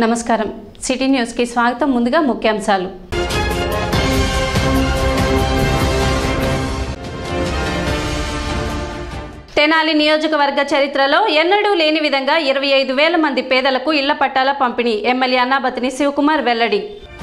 నమస్కారం సిటీ న్యూస్కి స్వాగతం ముందుగా ముఖ్యాంశాలు తెనాలి నియోజకవర్గ చరిత్రలో ఎన్నడూ లేని విధంగా ఇరవై ఐదు వేల మంది పేదలకు ఇళ్ల పట్టాల పంపిణీ ఎమ్మెల్యే అన్నాబతిని శివకుమార్ వెల్లడి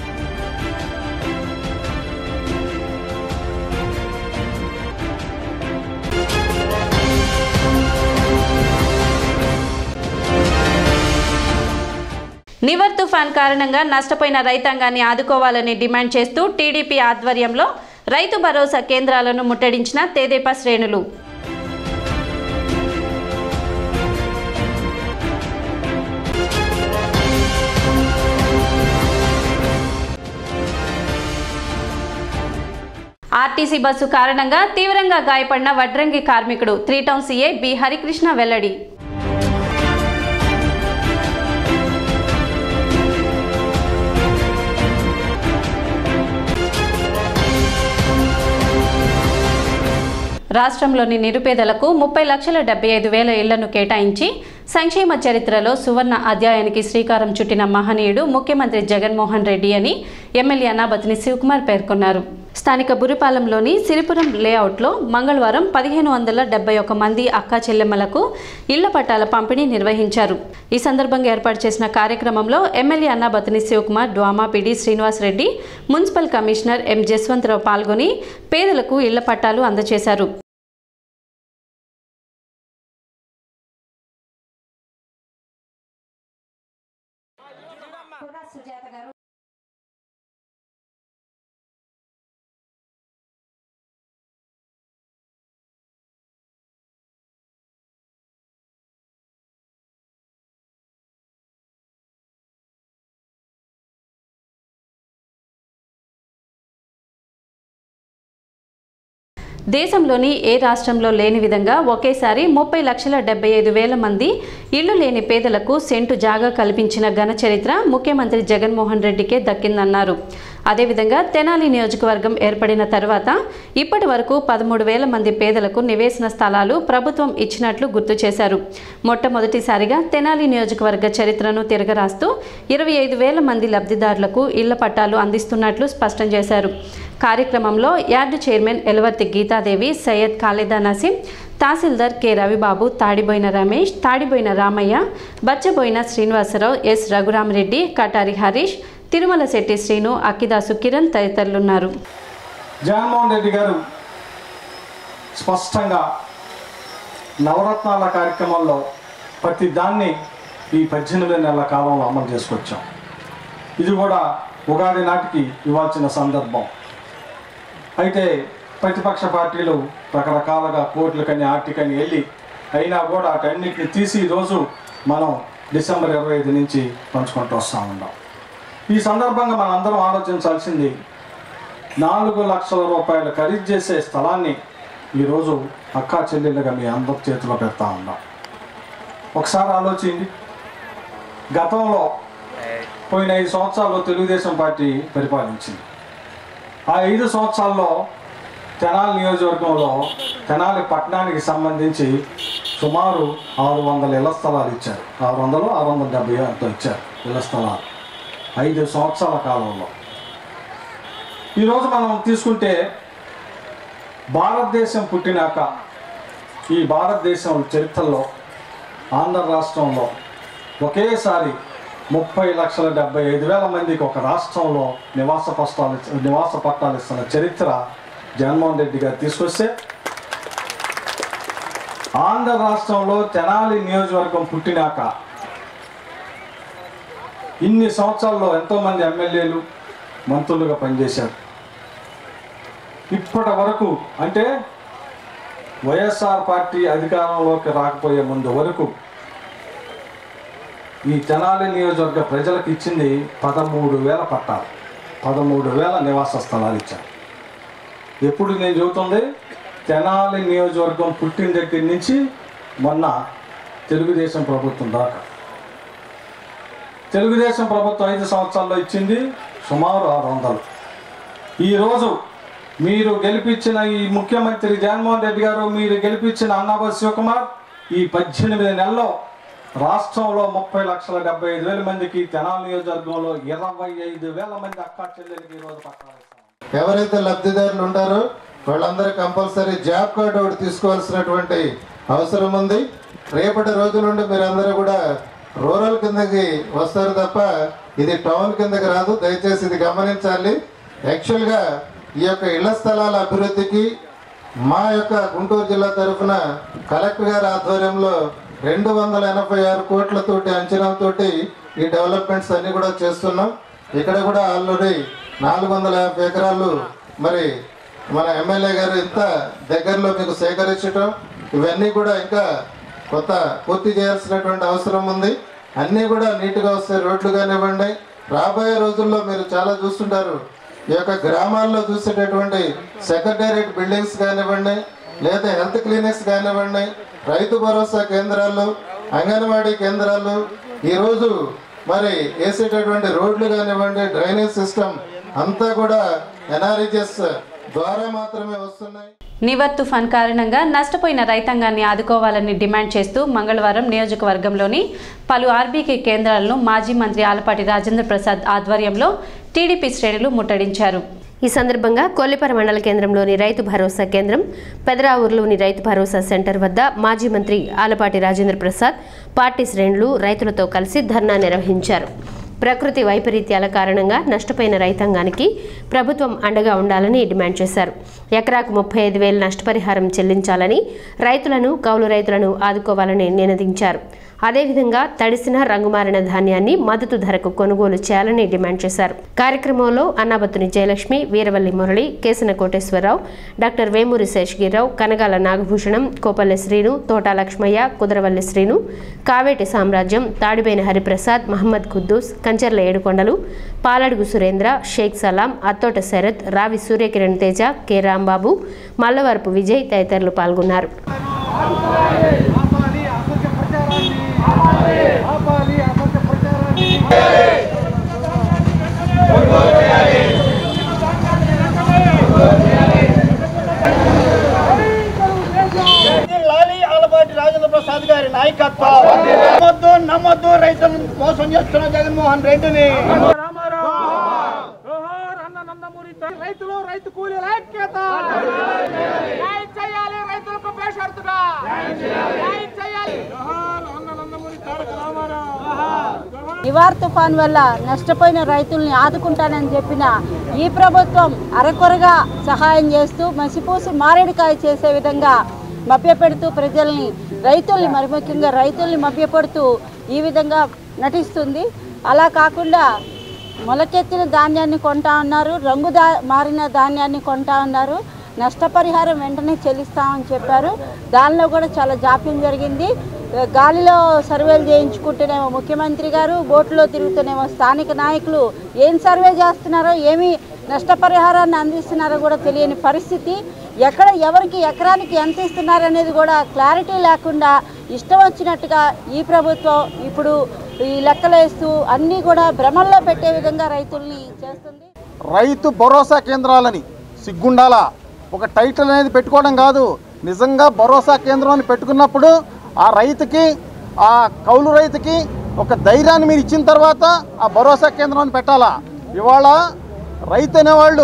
నివర్ తుఫాన్ కారణంగా నష్టపోయిన రైతాంగాన్ని ఆదుకోవాలని డిమాండ్ చేస్తూ టీడీపీ ఆధ్వర్యంలో రైతు భరోసా కేంద్రాలను ముట్టడించిన తెదేపా శ్రేణులు ఆర్టీసీ బస్సు కారణంగా తీవ్రంగా గాయపడిన వడ్రంగి కార్మికుడు three town CI B Harikrishna వెల్లడి రాష్ట్రంలోని నిరుపేదలకు ముప్పై లక్షల డెబ్బై ఐదు వేల ఇళ్లను కేటాయించి సంక్షేమ చరిత్రలో సువర్ణ అధ్యాయానికి శ్రీకారం చుట్టిన మహనీయుడు ముఖ్యమంత్రి జగన్మోహన్ రెడ్డి అని ఎమ్మెల్యే అనాబతిని శివకుమార్ పేర్కొన్నారు స్థానిక బురిపాలెంలోని సిరిపురం లేఅవుట్లో మంగళవారం పదిహేను వందల డెబ్బై ఒక మంది అక్కా చెల్లెమ్మలకు ఇళ్ల పట్టాల పంపిణీ నిర్వహించారు ఈ సందర్భంగా ఏర్పాటు చేసిన కార్యక్రమంలో MLA Annabathini Shivakumar DWMA PD Srinivas Reddy municipal commissioner M Jaswantharao పాల్గొని పేదలకు ఇళ్ల పట్టాలు అందజేశారు దేశంలోని ఏ రాష్ట్రంలో లేని విధంగా ఒకేసారి ముప్పై లక్షల డెబ్బై ఐదు వేల మంది ఇళ్లు లేని పేదలకు సెంటు జాగా కల్పించిన ఘన చరిత్ర ముఖ్యమంత్రి జగన్మోహన్ రెడ్డికే దక్కిందన్నారు అదేవిధంగా తెనాలి నియోజకవర్గం ఏర్పడిన తర్వాత ఇప్పటి వరకు పదమూడు వేల మంది పేదలకు నివేశన స్థలాలు ప్రభుత్వం ఇచ్చినట్లు గుర్తు చేశారు మొట్టమొదటిసారిగా తెనాలి నియోజకవర్గ చరిత్రను తిరగరాస్తూ ఇరవై ఐదు వేల మంది లబ్ధిదారులకు ఇళ్ల పట్టాలు అందిస్తున్నట్లు స్పష్టం చేశారు కార్యక్రమంలో yard chairman Elavarthi Geethadevi Syed Khalida Naseem tahsildar K Ravibabu Tadiboina Ramesh Tadiboina Ramaiah Bachaboina Srinivasarao S Raghuramareddy Katari Harish Tirumala Shetty Srinu Akkidasu Kiran తదితరులున్నారు జగన్మోహన్ రెడ్డి గారు స్పష్టంగా నవరత్నాల కార్యక్రమంలో ప్రతి దాన్ని ఈ పద్దెనిమిది నెలల కాలంలో అమలు చేసుకొచ్చాం ఇది కూడా ఉగాది నాటికి ఇవ్వాల్సిన సందర్భం అయితే ప్రతిపక్ష పార్టీలు రకరకాలుగా కోర్టులకని ఆర్టికని వెళ్ళి అయినా కూడా వాటన్నిటిని తీసి ఈరోజు మనం డిసెంబర్ ఇరవై ఐదు నుంచి పంచుకుంటూ వస్తూ ఉన్నాం ఈ సందర్భంగా మనం అందరం ఆలోచించాల్సింది నాలుగు లక్షల రూపాయలు ఖరీదు చేసే స్థలాన్ని ఈరోజు అక్కా చెల్లెళ్ళుగా మీ అందరి చేతిలో పెడతా ఉన్నాం ఒకసారి ఆలోచించి గతంలో పోయిన ఐదు సంవత్సరాల్లో తెలుగుదేశం పార్టీ పరిపాలించింది ఆ ఐదు సంవత్సరాల్లో తెనాలి నియోజకవర్గంలో తెనాలి పట్టణానికి సంబంధించి సుమారు ఆరు వందల ఇళ్ల స్థలాలు ఇచ్చారు ఆరు వందలు ఆరు వందల డెబ్బై అంతా ఇచ్చారు ఇళ్ల స్థలాలు ఐదు సంవత్సరాల కాలంలో ఈరోజు మనం తీసుకుంటే భారతదేశం పుట్టినాక ఈ భారతదేశం చరిత్రలో ఆంధ్ర రాష్ట్రంలో ఒకేసారి ముప్పై లక్షల డెబ్బై ఐదు వేల మందికి ఒక రాష్ట్రంలో నివాస పట్టాలు నివాస పట్టాలు ఇస్తున్న చరిత్ర జగన్మోహన్ రెడ్డి గారు తీసుకొస్తే ఆంధ్ర రాష్ట్రంలో తెనాలి నియోజకవర్గం పుట్టినాక ఇన్ని సంవత్సరాల్లో ఎంతోమంది ఎమ్మెల్యేలు మంత్రులుగా పనిచేశారు ఇప్పటి వరకు అంటే వైఎస్ఆర్ పార్టీ అధికారంలోకి రాకపోయే ముందు వరకు ఈ తెనాలి నియోజకవర్గ ప్రజలకు ఇచ్చింది పదమూడు వేల పట్టాలు పదమూడు వేల నివాస స్థలాలు ఇచ్చారు ఎప్పుడు నేను చెబుతుంది తెనాలి నియోజకవర్గం పుట్టిన దగ్గర నుంచి మొన్న తెలుగుదేశం ప్రభుత్వం దాకా తెలుగుదేశం ప్రభుత్వం ఐదు సంవత్సరాల్లో ఇచ్చింది సుమారు ఆరు వందలు ఈరోజు మీరు గెలిపించిన ఈ ముఖ్యమంత్రి జగన్మోహన్ రెడ్డి గారు మీరు గెలిపించిన అన్నాబ శివకుమార్ ఈ పద్దెనిమిది నెలల్లో రాష్ట్రంలో ముప్పై లక్షల డెబ్బై ఐదు వేల మందికి తెనాలి నియోజకవర్గంలో ఇరవై ఐదు వేల మంది అక్క చెల్లెలకి ఈరోజు పట్టాలు ఇస్తాం ఎవరైతే లబ్ధిదారులు ఉంటారో వాళ్ళందరూ కంపల్సరీ జాబ్ కార్డు ఒకటి తీసుకోవాల్సినటువంటి అవసరం ఉంది రేపటి రోజు నుండి మీరందరూ కూడా రూరల్ కిందకి వస్తారు తప్ప ఇది టౌన్ కిందకి రాదు దయచేసి ఇది గమనించాలి యాక్చువల్గా ఈ యొక్క ఇళ్ల స్థలాల అభివృద్ధికి మా యొక్క గుంటూరు జిల్లా తరఫున కలెక్టర్ గారి ఆధ్వర్యంలో రెండు వందల ఎనభై ఆరు కోట్లతోటి అంచనాతోటి ఈ డెవలప్మెంట్స్ అన్ని కూడా చేస్తున్నాం ఇక్కడ కూడా ఆల్రెడీ నాలుగు వందల యాభై ఎకరాలు మరి మన ఎమ్మెల్యే గారు ఇంత దగ్గరలో మీకు సేకరించడం ఇవన్నీ కూడా ఇంకా కొత్త పూర్తి చేయాల్సినటువంటి అవసరం ఉంది అన్నీ కూడా నీట్గా వస్తాయి రోడ్లు కానివ్వండి రాబోయే రోజుల్లో మీరు చాలా చూస్తుంటారు ఈ యొక్క గ్రామాల్లో చూసేటటువంటి సెక్రటేరియట్ బిల్డింగ్స్ కానివ్వండి లేదా హెల్త్ క్లినిక్స్ కానివ్వండి రైతు భరోసా కేంద్రాలు అంగన్వాడీ కేంద్రాలు ఈరోజు మరి వేసేటటువంటి రోడ్లు కానివ్వండి డ్రైనేజ్ సిస్టమ్ అంతా కూడా ఎన్ఆర్ఈజెస్ ద్వారా మాత్రమే వస్తున్నాయి నివర్ తుఫాన్ కారణంగా నష్టపోయిన రైతాంగాన్ని ఆదుకోవాలని డిమాండ్ చేస్తూ మంగళవారం నియోజకవర్గంలోని పలు ఆర్బీకే కేంద్రాలను మాజీ మంత్రి ఆలపాటి రాజేంద్ర ప్రసాద్ ఆధ్వర్యంలో టీడీపీ శ్రేణులు ముట్టడించారు ఈ సందర్భంగా కొల్లిపర మండల కేంద్రంలోని రైతు భరోసా కేంద్రం పెదరావూరులోని రైతు భరోసా సెంటర్ వద్ద మాజీ మంత్రి ఆలపాటి రాజేంద్ర ప్రసాద్ పార్టీ శ్రేణులు రైతులతో కలిసి ధర్నా నిర్వహించారు ప్రకృతి వైపరీత్యాల కారణంగా నష్టపోయిన రైతాంగానికి ప్రభుత్వం అండగా ఉండాలని డిమాండ్ చేశారు ఎకరాకు ముప్పై ఐదు వేలు నష్టపరిహారం చెల్లించాలని రైతులను కౌలు రైతులను ఆదుకోవాలని నినదించారు అదేవిధంగా తడిసిన రంగుమారిన ధాన్యాన్ని మద్దతు ధరకు కొనుగోలు చేయాలని డిమాండ్ చేశారు కార్యక్రమంలో అన్నాబత్తుని జయలక్ష్మి వీరవల్లి మురళి కేసన కోటేశ్వరరావు డాక్టర్ వేమూరి శేషగిరిరావు కనగాల నాగభూషణం కోపల్లె శ్రీను తోటా లక్ష్మయ్య కుదరవల్లి శ్రీను కావేటి సామ్రాజ్యం తాడిబైన హరిప్రసాద్ మహమ్మద్ ఖుద్దూస్ కంచర్ల ఏడుకొండలు పాలడుగు సురేంద్ర షేక్ సలాం అత్తోట శరత్ రావి సూర్యకిరణ్ తేజ కె రాంబాబు మల్లవరపు విజయ్ తదితరులు పాల్గొన్నారు లాలి ఆలపాటి రాజేంద్ర ప్రసాద్ గారి నాయకత్వం నమ్మొద్దు నమ్మొద్దు రైతులను మోసం చేస్తున్న జగన్మోహన్ రెడ్డిని రైతులు రైతు కూలీల ఐక్యత న్యాయం చేయాలి రైతులకు బేషరతుగా న్యాయం చేయాలి జోహార్ అన్న నందమూరి తారక రామారావు నివార్ తుఫాన్ వల్ల నష్టపోయిన రైతుల్ని ఆదుకుంటానని చెప్పిన ఈ ప్రభుత్వం అరకొరగా సహాయం చేస్తూ మసిపూసి మారేడుకాయ చేసే విధంగా మభ్యపెడుతూ ప్రజల్ని రైతుల్ని మరి ముఖ్యంగా రైతుల్ని మభ్యపెడుతూ ఈ విధంగా నటిస్తుంది అలా కాకుండా మొలకెత్తిన ధాన్యాన్ని కొంటా ఉన్నారు రంగు దా మారిన ధాన్యాన్ని కొంటా ఉన్నారు నష్టపరిహారం వెంటనే చెల్లిస్తామని చెప్పారు దానిలో కూడా చాలా జాప్యం జరిగింది గాలిలో సర్వేలు చేయించుకుంటేనేమో ముఖ్యమంత్రి గారు బోట్లో తిరుగుతూనేమో స్థానిక నాయకులు ఏం సర్వే చేస్తున్నారో ఏమి నష్టపరిహారాన్ని అందిస్తున్నారో కూడా తెలియని పరిస్థితి ఎక్కడ ఎవరికి ఎకరానికి ఎంత ఇస్తున్నారనేది కూడా క్లారిటీ లేకుండా ఇష్టం వచ్చినట్టుగా ఈ ప్రభుత్వం ఇప్పుడు ఈ లెక్కలేస్తూ అన్నీ కూడా భ్రమల్లో పెట్టే విధంగా రైతుల్ని చేస్తుంది రైతు భరోసా కేంద్రాలని సిగ్గుండాల ఒక టైటిల్ అనేది పెట్టుకోవడం కాదు నిజంగా భరోసా కేంద్రం అని పెట్టుకున్నప్పుడు ఆ రైతుకి ఆ కౌలు రైతుకి ఒక ధైర్యాన్ని మీరు ఇచ్చిన తర్వాత ఆ భరోసా కేంద్రం అని పెట్టాలా ఇవాళ రైతు అనేవాళ్ళు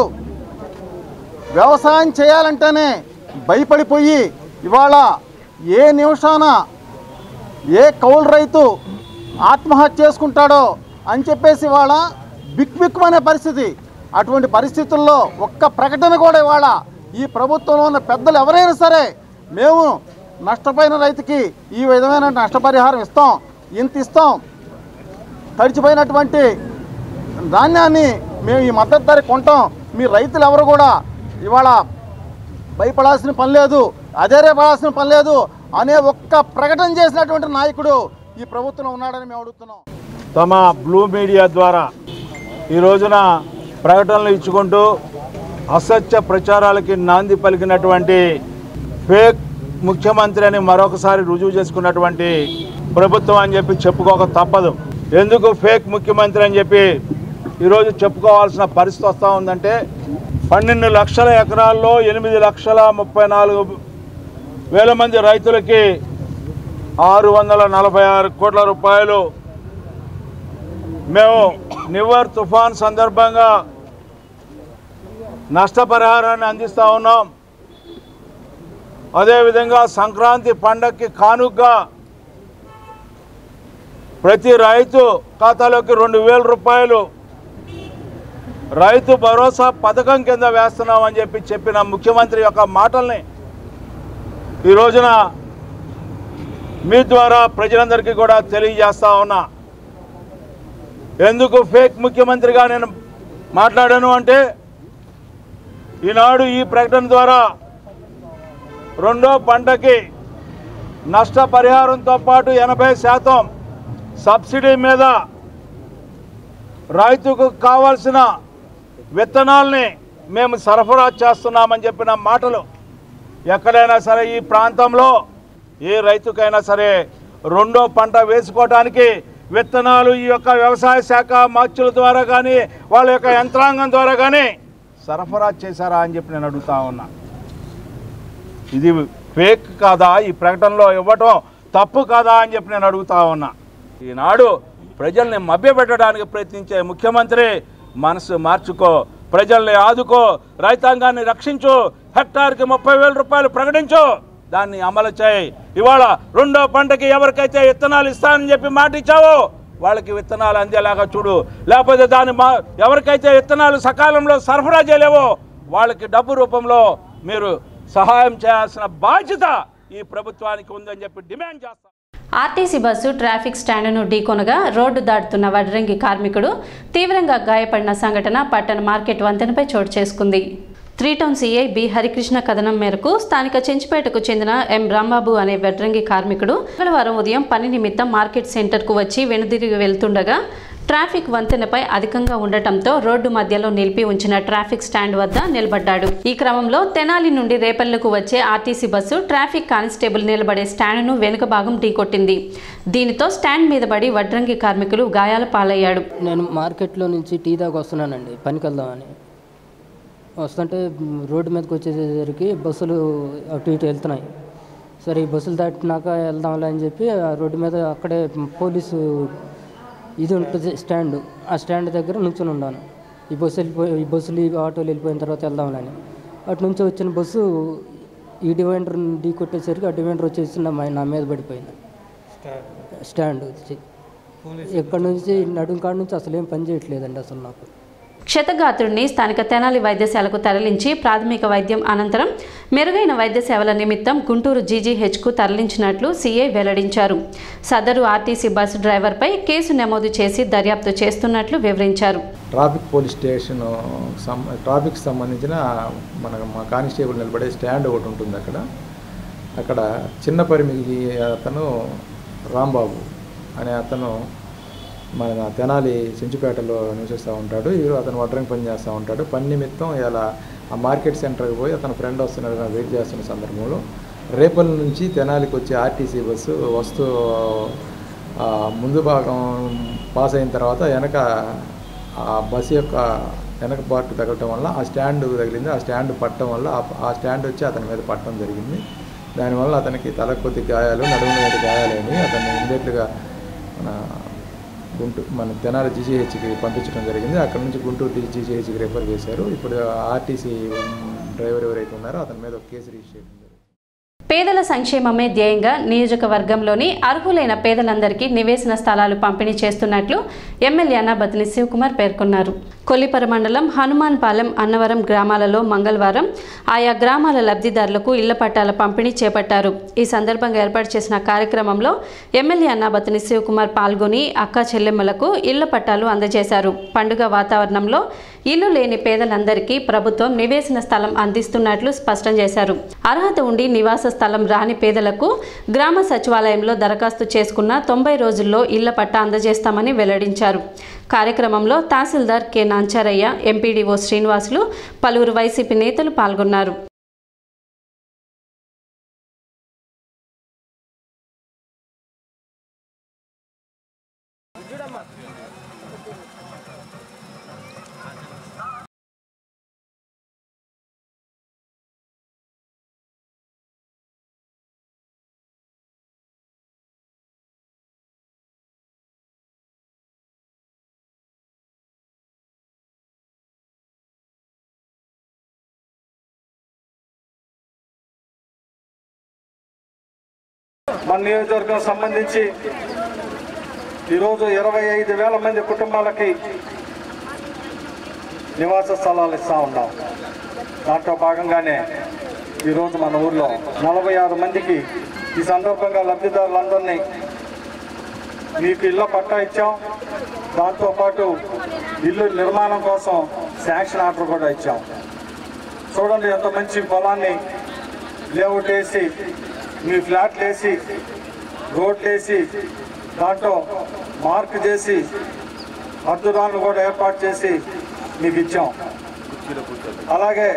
వ్యవసాయం చేయాలంటేనే భయపడిపోయి ఇవాళ ఏ నిమిషాన ఏ కౌలు రైతు ఆత్మహత్య చేసుకుంటాడో అని చెప్పేసి ఇవాళ బిక్బిక్కుమనే పరిస్థితి అటువంటి పరిస్థితుల్లో ఒక్క ప్రకటన కూడా ఇవాళ ఈ ప్రభుత్వంలో ఉన్న పెద్దలు ఎవరైనా సరే మేము నష్టపోయిన రైతుకి ఈ విధమైన నష్టపరిహారం ఇస్తాం ఇంత ఇస్తాం తడిచిపోయినటువంటి ధాన్యాన్ని మేము ఈ మద్దతు ధర కొంటాం మీ రైతులు ఎవరు కూడా ఇవాళ భయపడాల్సిన పని లేదు అధైర్యపడాల్సిన పని లేదు అనే ఒక్క ప్రకటన చేసినటువంటి నాయకుడు ఈ ప్రభుత్వంలో ఉన్నాడని మేము అడుగుతున్నాం తమ బ్లూ మీడియా ద్వారా ఈ రోజున ప్రకటనలు ఇచ్చుకుంటూ అసత్య ప్రచారాలకి నాంది పలికినటువంటి ఫేక్ ముఖ్యమంత్రి అని మరొకసారి రుజువు చేసుకున్నటువంటి ప్రభుత్వం అని చెప్పి చెప్పుకోక తప్పదు ఎందుకు ఫేక్ ముఖ్యమంత్రి అని చెప్పి ఈరోజు చెప్పుకోవాల్సిన పరిస్థితి వస్తూ ఉందంటే పన్నెండు లక్షల ఎకరాల్లో ఎనిమిది లక్షల ముప్పై నాలుగు వేల మంది రైతులకి ఆరు వందల నలభై ఆరు కోట్ల రూపాయలు మేము నివర్ తుఫాన్ సందర్భంగా నష్టపరిహారాన్ని అందిస్తూ ఉన్నాం అదేవిధంగా సంక్రాంతి పండగకి కానుకగా ప్రతి రైతు ఖాతాలోకి రెండు వేల రూపాయలు రైతు భరోసా పథకం కింద వేస్తున్నామని చెప్పి చెప్పిన ముఖ్యమంత్రి యొక్క మాటల్ని ఈ రోజున మీ ద్వారా ప్రజలందరికీ కూడా తెలియజేస్తా ఉన్నా ఎందుకు ఫేక్ ముఖ్యమంత్రిగా నేను మాట్లాడాను అంటే ఈనాడు ఈ ప్రకటన ద్వారా రెండో పంటకి నష్టపరిహారంతో పాటు ఎనభై శాతం సబ్సిడీ మీద రైతుకు కావాల్సిన విత్తనాల్ని మేము సరఫరా చేస్తున్నామని చెప్పిన మాటలు ఎక్కడైనా సరే ఈ ప్రాంతంలో ఏ రైతుకైనా సరే రెండో పంట వేసుకోవడానికి విత్తనాలు ఈ యొక్క వ్యవసాయ శాఖ మార్చుల ద్వారా కానీ వాళ్ళ యొక్క యంత్రాంగం ద్వారా కానీ సరఫరా చేశారా అని చెప్పి నేను అడుగుతా ఉన్నా ఇది ఫేక్ కాదా ఈ ప్రకటనలో ఇవ్వటం తప్పు కాదా అని చెప్పి నేను అడుగుతా ఉన్నా ఈనాడు ప్రజల్ని మభ్యపెట్టడానికి ప్రయత్నించే ముఖ్యమంత్రి మనసు మార్చుకో ప్రజల్ని ఆదుకో రైతాంగాన్ని రక్షించు హెక్టార్కి ముప్పై వేల రూపాయలు ప్రకటించు దాన్ని అమలు చేయి ఇవాళ రెండో పంటకి ఎవరికైతే విత్తనాలు ఇస్తానని చెప్పి మాట ఇచ్చావో వాళ్ళకి విత్తనాలు అందేలాగా చూడు లేకపోతే దాని మా ఎవరికైతే విత్తనాలు సకాలంలో సరఫరా చేయలేవో వాళ్ళకి డబ్బు రూపంలో మీరు సహాయం చేయాల్సిన బాధ్యత ఈ ప్రభుత్వానికి ఉందని చెప్పి డిమాండ్ చేస్తాం ఆర్టీసీ బస్సు ట్రాఫిక్ స్టాండ్ను ఢీకొనగా రోడ్డు దాటుతున్న వడ్రంగి కార్మికుడు తీవ్రంగా గాయపడిన సంఘటన పట్టణ మార్కెట్ వంతెనపై చోటు చేసుకుంది three town CI B Harikrishna కథనం మేరకు స్థానిక చెంచిపేటకు చెందిన ఎం రాంబాబు అనే వడ్రంగి కార్మికుడు మంగళవారం ఉదయం పని నిమిత్తం మార్కెట్ సెంటర్కు వచ్చి వెనుదిరిగి వెళ్తుండగా ట్రాఫిక్ వంతెనపై అధికంగా ఉండటంతో రోడ్డు మధ్యలో నిలిపి ఉంచిన ట్రాఫిక్ స్టాండ్ వద్ద నిలబడ్డాడు ఈ క్రమంలో తెనాలి నుండి రేపల్లకు వచ్చే ఆర్టీసీ బస్సు ట్రాఫిక్ కానిస్టేబుల్ నిలబడే స్టాండ్ను వెనుక భాగం ఢీకొట్టింది దీనితో స్టాండ్ మీద పడి వడ్రంగి కార్మికులు గాయాల పాలయ్యాడు నేను మార్కెట్లో నుంచి టీ దాకా వస్తున్నానండి పనికి వెళ్దామని వస్తుంటే మ్, రోడ్డు మీదకి వచ్చేసరికి బస్సులు అటు ఇటు వెళ్తున్నాయి సరే ఈ బస్సులు దాటినాక వెళ్దాంలే అని చెప్పి ఆ రోడ్డు మీద అక్కడే పోలీసు ఇది ఉంటుంది స్టాండ్ ఆ స్టాండ్ దగ్గర నుంచుని ఉన్నాను ఈ బస్సు వెళ్ళిపోయి ఈ బస్సులు ఈ ఆటోలు వెళ్ళిపోయిన తర్వాత వెళ్దాంలే అని అటు నుంచి వచ్చిన బస్సు ఈ డివైండర్ ఢీ కొట్టేసరికి ఆ డివైండర్ వచ్చేసి నా నా మీద పడిపోయింది స్టాండ్ వచ్చి ఇక్కడ నుంచి నడుం కాడ నుంచి అసలు ఏం పని చేయట్లేదండి అసలు నాకు క్షతగాత్రుడిని స్థానిక తెనాలి వైద్యశాలకు తరలించి ప్రాథమిక వైద్యం అనంతరం మెరుగైన వైద్య సేవల నిమిత్తం గుంటూరు జీజీహెచ్కు తరలించినట్లు సీఐ వెల్లడించారు సదరు ఆర్టీసీ బస్సు డ్రైవర్పై కేసు నమోదు చేసి దర్యాప్తు చేస్తున్నట్లు వివరించారు ట్రాఫిక్ పోలీస్ స్టేషన్ సం ట్రాఫిక్ సంబంధించిన మన మా కానిస్టేబుల్ నిలబడే స్టాండ్ ఒకటి ఉంటుంది అక్కడ అక్కడ చిన్న పరిమితి అతను రాంబాబు అనే అతను మన తెనాలి చెంచుపేటలో నివసిస్తూ ఉంటాడు ఈరోజు అతను వడ్రంగి పని చేస్తూ ఉంటాడు పని నిమిత్తం ఇలా ఆ మార్కెట్ సెంటర్కి పోయి అతను ఫ్రెండ్ వస్తున్నాడు అని వెయిట్ చేస్తున్న సందర్భంలో రేపల్ నుంచి తెనాలికి వచ్చే ఆర్టీసీ బస్సు వస్తూ ఆ, ముందు భాగం పాస్ అయిన తర్వాత వెనక ఆ బస్సు యొక్క వెనక పార్ట్ తగలటం వల్ల ఆ స్టాండ్ తగిలింది ఆ స్టాండ్ పట్టడం వల్ల ఆ- ఆ స్టాండ్ వచ్చి అతని మీద పట్టడం జరిగింది దానివల్ల అతనికి తల కొద్ది గాయాలు నడుము మీద గాయాలని అతన్ని ఇమ్మీడియట్గా మన గుంటూరు మన తెనాలి జీజీహెచ్కి పంపించడం జరిగింది అక్కడ నుంచి గుంటూరు జీజీహెచ్కి రెఫర్ చేశారు ఇప్పుడు ఆర్టీసీ డ్రైవర్ ఎవరైతే ఉన్నారో అతని మీద ఒక కేసు రిజిస్టర్ చేయడం జరిగింది పేదల సంక్షేమమే ధ్యేయంగా నియోజకవర్గంలోని అర్హులైన పేదలందరికీ నివేశన స్థలాలు పంపిణీ చేస్తున్నట్లు ఎమ్మెల్యే అన్నాబతిని శివకుమార్ పేర్కొన్నారు కొల్లిపర మండలం హనుమాన్పాలెం అన్నవరం గ్రామాలలో మంగళవారం ఆయా గ్రామాల లబ్ధిదారులకు ఇళ్ల పట్టాల పంపిణీ చేపట్టారు ఈ సందర్భంగా ఏర్పాటు చేసిన కార్యక్రమంలో ఎమ్మెల్యే అన్నాబతిని శివకుమార్ పాల్గొని అక్క చెల్లెమ్మలకు ఇళ్ల పట్టాలు అందజేశారు పండుగ వాతావరణంలో ఇల్లు లేని పేదలందరికీ ప్రభుత్వం నివేశన స్థలం అందిస్తున్నట్లు స్పష్టం చేశారు అర్హత ఉండి నివాస స్థలం రాని పేదలకు గ్రామ సచివాలయంలో దరఖాస్తు చేసుకున్న తొంభై రోజుల్లో ఇళ్ల పట్టా అందజేస్తామని వెల్లడించారు కార్యక్రమంలో తహసీల్దార్ కె నాంచారయ్య ఎంపీడీఓ శ్రీనివాసులు పలువురు వైసీపీ నేతలు పాల్గొన్నారు మన నియోజకవర్గం సంబంధించి ఈరోజు ఇరవై ఐదు వేల మంది కుటుంబాలకి నివాస స్థలాలు ఇస్తూ ఉన్నాం దాంట్లో భాగంగానే ఈరోజు మన ఊర్లో నలభై ఆరు మందికి ఈ సందర్భంగా లబ్ధిదారులందరినీ మీకు ఇళ్ళ పట్టా ఇచ్చాం దాంతోపాటు ఇల్లు నిర్మాణం కోసం శాంక్షన్ ఆర్డర్ కూడా ఇచ్చాం చూడండి ఎంత మంచి పొలాన్ని లేఅవుట్ వేసి మీ ఫ్లాట్లు వేసి రోడ్లు వేసి దాంట్లో మార్క్ చేసి అద్దురాలను కూడా ఏర్పాటు చేసి మీకు ఇచ్చాం అలాగే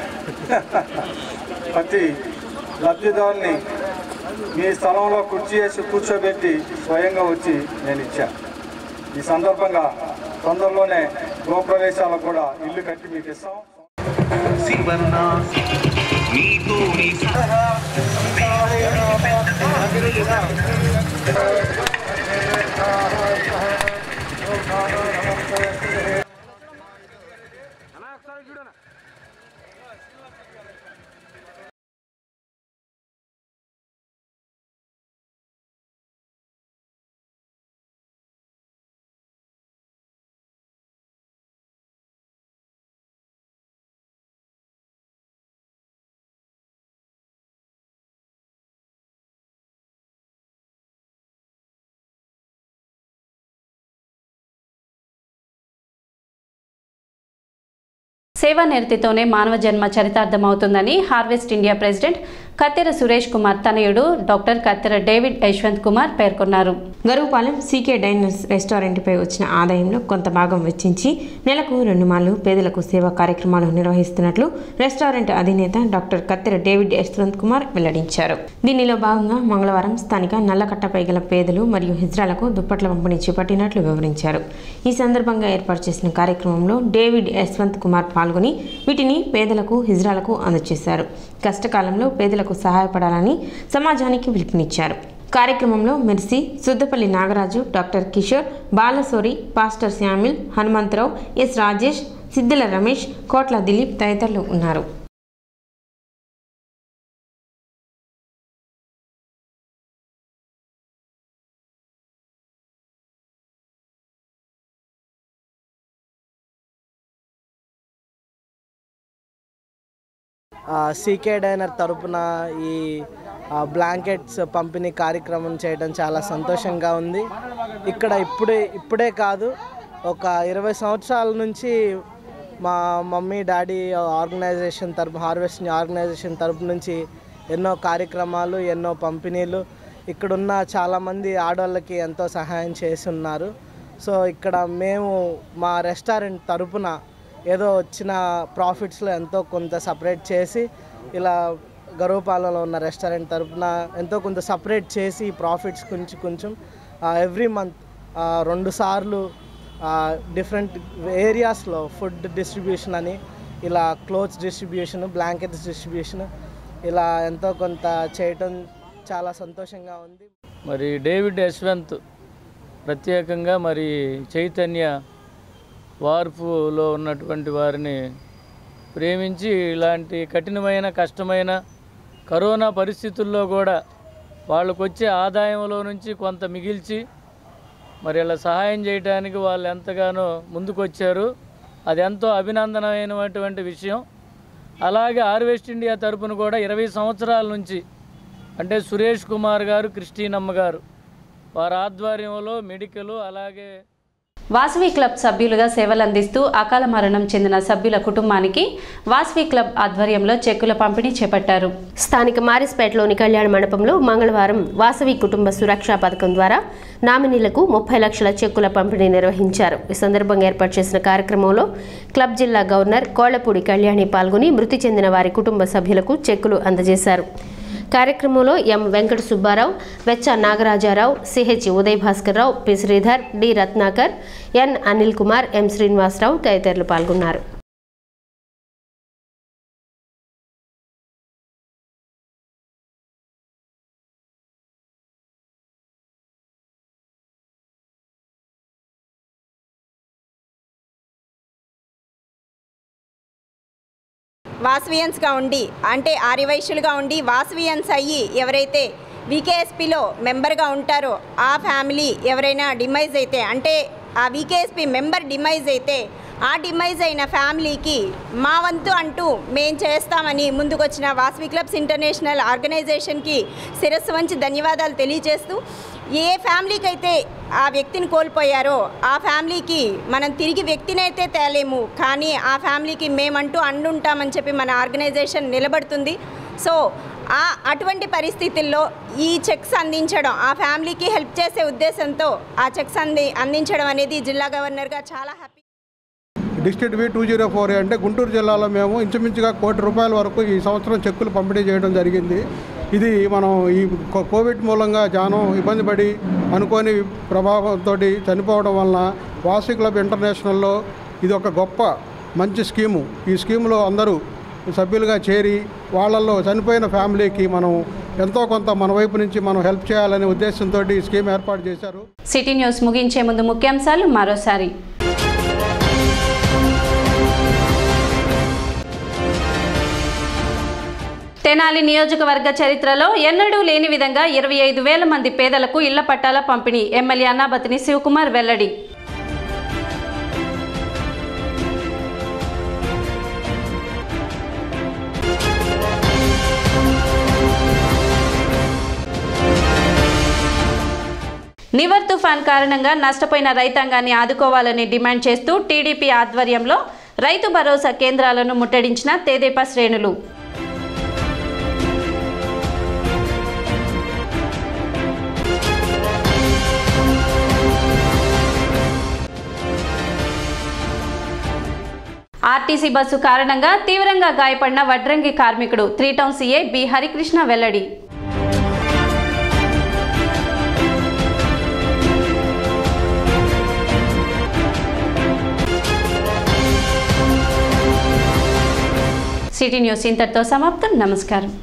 ప్రతి లబ్ధిదారుని మీ స్థలంలో కుర్చీ వేసి కూర్చోబెట్టి స్వయంగా వచ్చి నేను ఇచ్చాను ఈ సందర్భంగా తొందరలోనే గృహప్రవేశాలకు కూడా ఇల్లు కట్టి మీకు ఇస్తాం సేవానిరతితోనే మానవ జన్మ చరితార్థమవుతుందని హార్వెస్ట్ ఇండియా ప్రెసిడెంట్ కత్తెర సురేష్ కుమార్ తనయుడు డాక్టర్ కత్తెర డేవిడ్ యశ్వంత్ కుమార్ పేర్కొన్నారు గరువుపాలెం సీకే డైనర్స్ రెస్టారెంట్పై వచ్చిన ఆదాయంలో కొంత భాగం వెచ్చించి నెలకు రెండు మార్లు పేదలకు సేవా కార్యక్రమాలు నిర్వహిస్తున్నట్లు రెస్టారెంట్ అధినేత డాక్టర్ కత్తెర డేవిడ్ యశ్వంత్ కుమార్ వెల్లడించారు దీనిలో భాగంగా మంగళవారం స్థానిక నల్లకట్టపై గల పేదలు మరియు హిజ్రాలకు దుప్పట్ల పంపిణీ చేపట్టినట్లు వివరించారు ఈ సందర్భంగా ఏర్పాటు చేసిన కార్యక్రమంలో డేవిడ్ యశ్వంత్ కుమార్ పాల్గొని వీటిని పేదలకు హిజ్రాలకు అందజేశారు కష్టకాలంలో పేదలకు సహాయపడాలని సమాజానికి పిలుపునిచ్చారు కార్యక్రమంలో Mercy Suddapalli Nagaraju doctor Kishore Balasouri pastor Samuel Hanumantharao S Rajesh Siddila Ramesh Kotla Dileep తదితరులు ఉన్నారు సీకే డైనర్ తరపున ఈ ఆ, బ్లాంకెట్స్ పంపిణీ కార్యక్రమం చేయడం చాలా సంతోషంగా ఉంది ఇక్కడ ఇప్పుడే ఇప్పుడే కాదు ఒక ఇరవై సంవత్సరాల నుంచి మా మమ్మీ డాడీ ఆర్గనైజేషన్ తరపు హార్వెస్ట్ ఆర్గనైజేషన్ తరపు నుంచి ఎన్నో కార్యక్రమాలు ఎన్నో పంపిణీలు ఇక్కడున్న చాలామంది ఆడవాళ్ళకి ఎంతో సహాయం చేసి ఉన్నారు సో ఇక్కడ మేము మా రెస్టారెంట్ తరపున ఏదో వచ్చిన ప్రాఫిట్స్లో ఎంతో కొంత సపరేట్ చేసి ఇలా గర్వపాలెంలో ఉన్న రెస్టారెంట్ తరపున ఎంతో కొంత సపరేట్ చేసి ప్రాఫిట్స్ కొంచెం కొంచెం ఎవ్రీ మంత్ రెండు సార్లు డిఫరెంట్ ఏరియాస్లో ఫుడ్ డిస్ట్రిబ్యూషన్ అని ఇలా క్లోత్స్ డిస్ట్రిబ్యూషన్ బ్లాంకెట్స్ డిస్ట్రిబ్యూషన్ ఇలా ఎంతో కొంత చేయటం చాలా సంతోషంగా ఉంది మరి డేవిడ్ యశ్వంత్ ప్రత్యేకంగా మరి చైతన్య వార్పులో ఉన్నటువంటి వారిని ప్రేమించి ఇలాంటి కఠినమైన కష్టమైన కరోనా పరిస్థితుల్లో కూడా వాళ్ళకు వచ్చే ఆదాయంలో నుంచి కొంత మిగిల్చి మరి ఇలా సహాయం చేయడానికి వాళ్ళు ఎంతగానో ముందుకొచ్చారు అది ఎంతో అభినందనమైనటువంటి విషయం అలాగే హార్వెస్ట్ ఇండియా తరపున కూడా ఇరవై సంవత్సరాల నుంచి అంటే సురేష్ కుమార్ గారు క్రిస్టీనమ్మ గారు వారి ఆధ్వర్యంలో మెడికల్ అలాగే వాసవి క్లబ్ సభ్యులుగా సేవలందిస్తూ అకాల మరణం చెందిన సభ్యుల కుటుంబానికి వాసవి క్లబ్ ఆధ్వర్యంలో చెక్కుల పంపిణీ చేపట్టారు స్థానిక మారిస్పేటలోని కళ్యాణ మండపంలో మంగళవారం వాసవి కుటుంబ సురక్షా పథకం ద్వారా నామినీలకు ముప్పై లక్షల చెక్కుల పంపిణీ నిర్వహించారు ఈ సందర్భంగా ఏర్పాటు చేసిన కార్యక్రమంలో క్లబ్ జిల్లా గవర్నర్ కోళ్లపూడి కళ్యాణి పాల్గొని మృతి చెందిన వారి కుటుంబ సభ్యులకు చెక్కులు అందజేశారు కార్యక్రమంలో M Venkata Subbarao Vecha Nagarajarao CH Uday Bhaskar Rao P Sridhar D Ratnakar N Anil Kumar M Srinivasarao తదితరులు పాల్గొన్నారు వాసవియన్స్గా ఉండి అంటే ఆర్యవైశ్యులుగా ఉండి వాసవియన్స్ అయ్యి ఎవరైతే వికేఎస్పిలో మెంబర్గా ఉంటారో ఆ ఫ్యామిలీ ఎవరైనా డిమైజ్ అయితే అంటే ఆ వికేఎస్పి మెంబర్ డిమైజ్ అయితే ఆ డిమైజ్ అయిన ఫ్యామిలీకి మా వంతు అంటూ మేం చేస్తామని ముందుకొచ్చిన వాసవి క్లబ్స్ ఇంటర్నేషనల్ ఆర్గనైజేషన్కి శిరస్సు వంచి ధన్యవాదాలు తెలియజేస్తూ ఏ ఫ్యామిలీకి అయితే ఆ వ్యక్తిని కోల్పోయారో ఆ ఫ్యామిలీకి మనం తిరిగి వ్యక్తినైతే తేలేము కానీ ఆ ఫ్యామిలీకి మేమంటూ అండుంటామని చెప్పి మన ఆర్గనైజేషన్ నిలబడుతుంది సో ఆ అటువంటి పరిస్థితుల్లో ఈ చెక్స్ అందించడం ఆ ఫ్యామిలీకి హెల్ప్ చేసే ఉద్దేశంతో ఆ చెక్స్ అంది అందించడం అనేది జిల్లా గవర్నర్గా చాలా happy district V two zero four అంటే గుంటూరు జిల్లాలో మేము ఇంచుమించుగా కోటి రూపాయల వరకు ఈ సంవత్సరం చెక్కులు పంపిణీ చేయడం జరిగింది ఇది మనం ఈ కో- కోవిడ్ మూలంగా చాలా ఇబ్బంది పడి అనుకోని ప్రభావంతో చనిపోవడం వలన వాసి క్లబ్ ఇంటర్నేషనల్లో ఇది ఒక గొప్ప మంచి స్కీము ఈ స్కీములో అందరూ సభ్యులుగా చేరి వాళ్ళల్లో చనిపోయిన ఫ్యామిలీకి మనం ఎంతో కొంత మన వైపు నుంచి మనం హెల్ప్ చేయాలనే ఉద్దేశంతో ఈ స్కీమ్ ఏర్పాటు చేశారు సిటీ న్యూస్ ముగించే ముందు ముఖ్యాంశాలు మరోసారి తెనాలి నియోజకవర్గ చరిత్రలో ఎన్నడూ లేని విధంగా ఇరవై ఐదు వేల మంది పేదలకు ఇళ్ల పట్టాల పంపిణీ ఎమ్మెల్యే అన్నాబతిని శివకుమార్ వెల్లడి నివర్ తుఫాన్ కారణంగా నష్టపోయిన రైతాంగాన్ని ఆదుకోవాలని డిమాండ్ చేస్తూ టీడీపీ ఆధ్వర్యంలో రైతు భరోసా కేంద్రాలను ముట్టడించిన తెదేపా శ్రేణులు ఆర్టీసీ బస్సు కారణంగా తీవ్రంగా గాయపడిన వడ్రంగి కార్మికుడు three town CI B Harikrishna వెల్లడి సిటీ న్యూస్ ఇంతటితో సమాప్తం నమస్కారం